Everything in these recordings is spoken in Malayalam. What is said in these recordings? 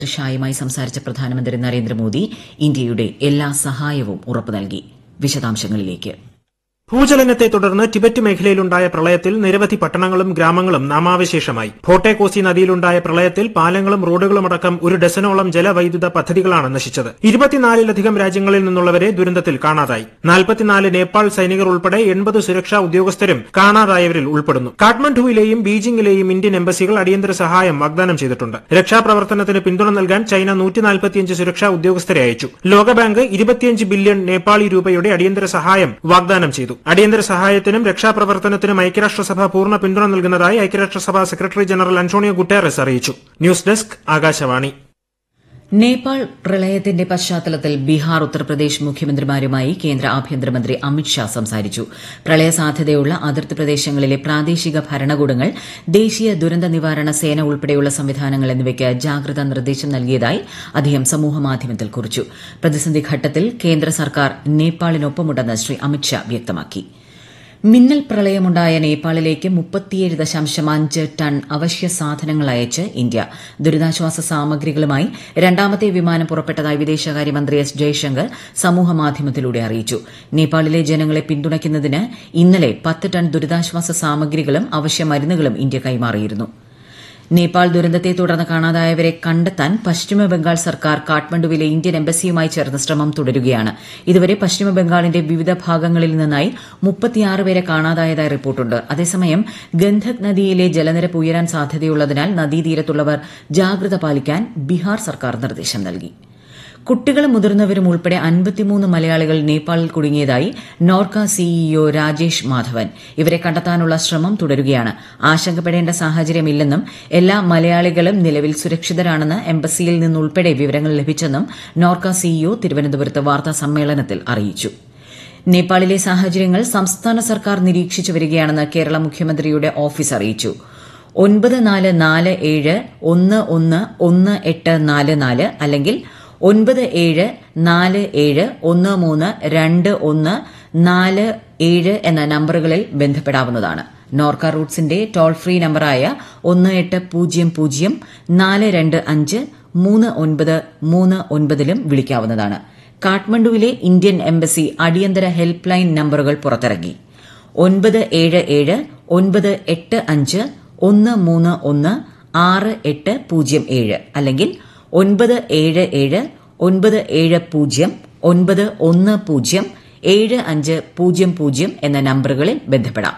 ഷായുമായി സംസാരിച്ച പ്രധാനമന്ത്രി നരേന്ദ്രമോദി ഇന്ത്യയുടെ എല്ലാ സഹായവും ഉറപ്പു നൽകി വിശദാംശങ്ങളിലേക്ക് ഭൂചലനത്തെ തുടർന്ന് ടിബറ്റ് മേഖലയിലുണ്ടായ പ്രളയത്തിൽ നിരവധി പട്ടണങ്ങളും ഗ്രാമങ്ങളും നാമാവശേഷമായി ഭോട്ടെ കോസി നദിയിലുണ്ടായ പ്രളയത്തിൽ പാലങ്ങളും റോഡുകളുമടക്കം ഒരു ഡസനോളം ജലവൈദ്യുത പദ്ധതികളാണ് നശിച്ചത് ഇരുപത്തിനാലിലധികം രാജ്യങ്ങളിൽ നിന്നുള്ളവരെ ദുരന്തത്തിൽ കാണാതായി നാൽപ്പത്തിനാല് നേപ്പാൾ സൈനികർ ഉൾപ്പെടെ എൺപത് സുരക്ഷാ ഉദ്യോഗസ്ഥരും കാണാതായവരിൽ ഉൾപ്പെടുന്നു കാഠ്മണ്ഡുവിലെയും ബീജിംഗിലെയും ഇന്ത്യൻ എംബസികൾ അടിയന്തര സഹായം വാഗ്ദാനം ചെയ്തിട്ടുണ്ട് രക്ഷാപ്രവർത്തനത്തിന് പിന്തുണ നൽകാൻ ചൈന നൂറ്റിനാൽപ്പത്തിയഞ്ച് സുരക്ഷാ ഉദ്യോഗസ്ഥരെ അയച്ചു ലോകബാങ്ക് ഇരുപത്തിയഞ്ച് ബില്യൺ നേപ്പാളി രൂപയുടെ അടിയന്തര സഹായം വാഗ്ദാനം ചെയ്തു അടിയന്തര സഹായത്തിനും രക്ഷാപ്രവർത്തനത്തിനും ഐക്യരാഷ്ട്രസഭ പൂർണ്ണ പിന്തുണ നൽകുന്നതായി ഐക്യരാഷ്ട്രസഭ സെക്രട്ടറി ജനറൽ അന്റോണിയോ ഗുട്ടേറസ് അറിയിച്ചു ന്യൂസ് ഡെസ്ക് ആകാശവാണി നേപ്പാൾ പ്രളയത്തിന്റെ പശ്ചാത്തലത്തിൽ ബീഹാർ ഉത്തർപ്രദേശ് മുഖ്യമന്ത്രിമാരുമായി കേന്ദ്ര ആഭ്യന്തരമന്ത്രി അമിത്ഷാ സംസാരിച്ചു പ്രളയ സാധ്യതയുള്ള അതിർത്തി പ്രദേശങ്ങളിലെ പ്രാദേശിക ഭരണകൂടങ്ങൾ ദേശീയ ദുരന്ത നിവാരണ സേന ഉൾപ്പെടെയുള്ള സംവിധാനങ്ങൾ എന്നിവയ്ക്ക് ജാഗ്രതാ നിർദ്ദേശം നൽകിയതായി അദ്ദേഹം സമൂഹമാധ്യമത്തിൽ കുറിച്ചു പ്രതിസന്ധി ഘട്ടത്തിൽ കേന്ദ്ര സർക്കാർ നേപ്പാളിനൊപ്പമുണ്ടെന്ന് ശ്രീ അമിത്ഷാ വ്യക്തമാക്കി മിന്നൽ പ്രളയമുണ്ടായ നേപ്പാളിലേക്ക് മുപ്പത്തിയേഴ് ദശാംശം അഞ്ച് ടൺ അവശ്യ സാധനങ്ങൾ അയച്ച് ഇന്ത്യ ദുരിതാശ്വാസ സാമഗ്രികളുമായി രണ്ടാമത്തെ വിമാനം പുറപ്പെട്ടതായി വിദേശകാര്യമന്ത്രി എസ് ജയശങ്കർ സമൂഹമാധ്യമത്തിലൂടെ അറിയിച്ചു നേപ്പാളിലെ ജനങ്ങളെ പിന്തുണയ്ക്കുന്നതിന് ഇന്നലെ പത്ത് ടൺ ദുരിതാശ്വാസ സാമഗ്രികളും അവശ്യ മരുന്നുകളും ഇന്ത്യ കൈമാറിയിരുന്നു നേപ്പാൾ ദുരന്തത്തെ തുടർന്ന് കാണാതായവരെ കണ്ടെത്താൻ പശ്ചിമബംഗാൾ സർക്കാർ കാഠ്മണ്ഡുവിലെ ഇന്ത്യൻ എംബസിയുമായി ചേർന്ന് ശ്രമം തുടരുകയാണ് ഇതുവരെ പശ്ചിമബംഗാളിന്റെ വിവിധ ഭാഗങ്ങളിൽ നിന്നായി മുപ്പത്തിയാറ് പേരെ കാണാതായതായി റിപ്പോർട്ടുണ്ട് അതേസമയം ഗന്ധക് നദിയിലെ ജലനിരപ്പ് ഉയരാൻ സാധ്യതയുള്ളതിനാൽ നദീതീരത്തുള്ളവർ ജാഗ്രത പാലിക്കാൻ ബീഹാർ സർക്കാർ നിർദ്ദേശം നൽകി കുട്ടികളും മുതിർന്നവരും ഉൾപ്പെടെ അൻപത്തിമൂന്ന് മലയാളികൾ നേപ്പാളിൽ കുടുങ്ങിയതായി നോർക്ക സിഇഒ രാജേഷ് മാധവൻ ഇവരെ കണ്ടെത്താനുള്ള ശ്രമം തുടരുകയാണ് ആശങ്കപ്പെടേണ്ട സാഹചര്യമില്ലെന്നും എല്ലാ മലയാളികളും നിലവിൽ സുരക്ഷിതരാണെന്ന് എംബസിയിൽ നിന്നുൾപ്പെടെ വിവരങ്ങൾ ലഭിച്ചെന്നും നോർക്ക സിഇഒ തിരുവനന്തപുരത്ത് വാർത്താ സമ്മേളനത്തിൽ അറിയിച്ചു നേപ്പാളിലെ സാഹചര്യങ്ങൾ സംസ്ഥാന സർക്കാർ നിരീക്ഷിച്ചു വരികയാണെന്ന് കേരള മുഖ്യമന്ത്രിയുടെ ഓഫീസ് അറിയിച്ചു ഒൻപത് നാല് നാല് ഏഴ് ഒന്ന് ഒന്ന് ഒന്ന് എട്ട് നാല് നാല് അല്ലെങ്കിൽ ഒൻപത് ഏഴ് നാല് ഏഴ് ഒന്ന് മൂന്ന് രണ്ട് ഒന്ന് നാല് ഏഴ് എന്ന നമ്പറുകളിൽ ബന്ധപ്പെടാവുന്നതാണ് നോർക്ക റൂട്ട്സിന്റെ ടോൾ ഫ്രീ നമ്പറായ ഒന്ന് എട്ട് പൂജ്യം പൂജ്യം നാല് രണ്ട് അഞ്ച് മൂന്ന് ഒൻപത് മൂന്ന് ഒൻപതിലും വിളിക്കാവുന്നതാണ് കാഠ്മണ്ഡുവിലെ ഇന്ത്യൻ എംബസി അടിയന്തര ഹെൽപ്പ് ലൈൻ നമ്പറുകൾ പുറത്തിറങ്ങി ഒൻപത് ഏഴ് ഏഴ് ഒൻപത് എട്ട് അഞ്ച് ഒന്ന് മൂന്ന് ഒന്ന് ആറ് എട്ട് പൂജ്യം ഏഴ് അല്ലെങ്കിൽ ഒൻപത് ഏഴ് ഏഴ് ഒൻപത് ഏഴ് പൂജ്യം ഒൻപത് ഒന്ന് പൂജ്യം ഏഴ് അഞ്ച് പൂജ്യം പൂജ്യം എന്ന നമ്പറുകളിൽ ബന്ധപ്പെടാം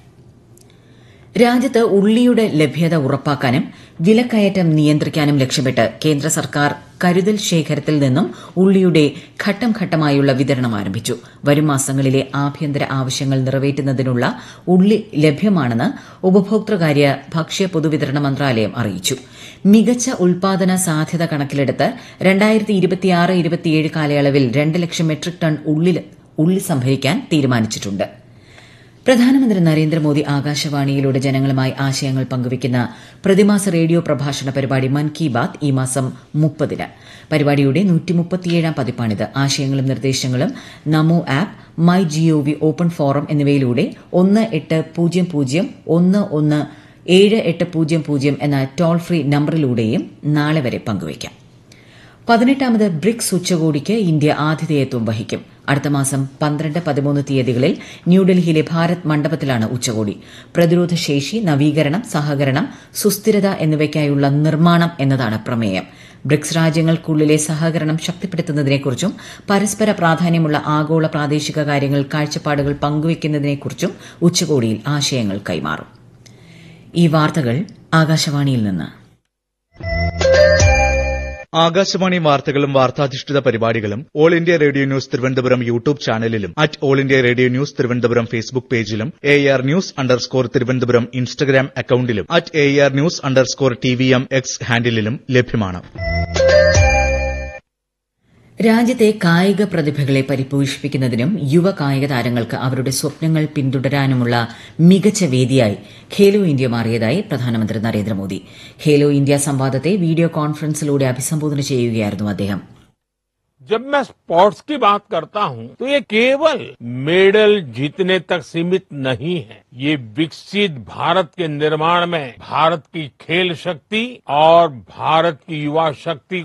രാജ്യത്ത് ഉള്ളിയുടെ ലഭ്യത ഉറപ്പാക്കാനും വിലക്കയറ്റം നിയന്ത്രിക്കാനും ലക്ഷ്യമിട്ട് കേന്ദ്ര സർക്കാർ കരുതൽ ശേഖരത്തിൽ നിന്നും ഉള്ളിയുടെ ഘട്ടം ഘട്ടമായുള്ള വിതരണം ആരംഭിച്ചു വരും മാസങ്ങളിലെ ആഭ്യന്തര ആവശ്യങ്ങൾ നിറവേറ്റുന്നതിനുള്ള ഉള്ളി ലഭ്യമാണെന്ന് ഉപഭോക്തൃകാര്യ ഭക്ഷ്യ പൊതുവിതരണ മന്ത്രാലയം അറിയിച്ചു മികച്ച ഉൽപാദന സാധ്യത കണക്കിലെടുത്ത് രണ്ടായിരത്തി ഇരുപത്തിയാറ് ഇരുപത്തിയേഴ് കാലയളവിൽ രണ്ട് ലക്ഷം മെട്രിക് ടൺ ഉള്ളി സംഭരിക്കാൻ തീരുമാനിച്ചിട്ടുണ്ട് പ്രധാനമന്ത്രി നരേന്ദ്രമോദി ആകാശവാണിയിലൂടെ ജനങ്ങളുമായി ആശയങ്ങൾ പങ്കുവയ്ക്കുന്ന പ്രതിമാസ റേഡിയോ പ്രഭാഷണ പരിപാടി മൻ കി ബാത് ഈ മാസം മുപ്പതിന് പരിപാടിയുടെ നൂറ്റിമുപ്പത്തിയേഴാം പതിപ്പാണിത് ആശയങ്ങളും നിർദ്ദേശങ്ങളും Namo app my G O V open forum എന്നിവയിലൂടെ ഒന്ന് എട്ട് പൂജ്യം പൂജ്യം ഒന്ന് ഒന്ന് ഏഴ് എട്ട് പൂജ്യം പൂജ്യം എന്ന ടോൾ ഫ്രീ നമ്പറിലൂടെയും നാളെ വരെ പങ്കുവയ്ക്കാം പതിനെട്ടാമത് ബ്രിക്സ് ഉച്ചകോടിക്ക് ഇന്ത്യ ആതിഥേയത്വം വഹിക്കും അടുത്ത മാസം പന്ത്രണ്ട് പതിമൂന്ന് തീയതികളിൽ ന്യൂഡൽഹിയിലെ ഭാരത് മണ്ഡപത്തിലാണ് ഉച്ചകോടി പ്രതിരോധ ശേഷി നവീകരണം സഹകരണം സുസ്ഥിരത എന്നിവയ്ക്കായുള്ള നിർമ്മാണം എന്നതാണ് പ്രമേയം ബ്രിക്സ് രാജ്യങ്ങൾക്കുള്ളിലെ സഹകരണം ശക്തിപ്പെടുത്തുന്നതിനെക്കുറിച്ചും പരസ്പര പ്രാധാന്യമുള്ള ആഗോള പ്രാദേശിക കാര്യങ്ങൾ കാഴ്ചപ്പാടുകൾ പങ്കുവയ്ക്കുന്നതിനെക്കുറിച്ചും ഉച്ചകോടിയിൽ ആശയങ്ങൾ കൈമാറും ഈ വാർത്തകൾ ആകാശവാണിയിൽ നിന്ന് ആകാശവാണി വാർത്തകളും വാർത്താധിഷ്ഠിത പരിപാടികളും all India radio news Thiruvananthapuram YouTube ചാനലിലും at all India radio news Thiruvananthapuram Facebook പേജിലും A R news underscore Thiruvananthapuram Instagram അക്കൌണ്ടിലും at A R news underscore T V M X ഹാൻഡിലും ലഭ്യമാണ് രാജ്യത്തെ കായിക പ്രതിഭകളെ പരിപോഷിപ്പിക്കുന്നതിനും യുവ കായിക താരങ്ങൾക്ക് അവരുടെ സ്വപ്നങ്ങൾ പിന്തുടരാനുമുള്ള മികച്ച വേദിയായി ഖേലോ ഇന്ത്യ മാറിയതായി പ്രധാനമന്ത്രി നരേന്ദ്രമോദി ഖേലോ ഇന്ത്യ സംവാദത്തെ വീഡിയോ കോൺഫറൻസിലൂടെ അഭിസംബോധന ചെയ്യുകയായിരുന്നു അദ്ദേഹം जब मैं स्पोर्ट्स की बात करता हूं तो ये केवल मेडल जीतने तक सीमित नहीं है ये विकसित भारत के निर्माण में भारत की खेल शक्ति और भारत की युवा शक्ति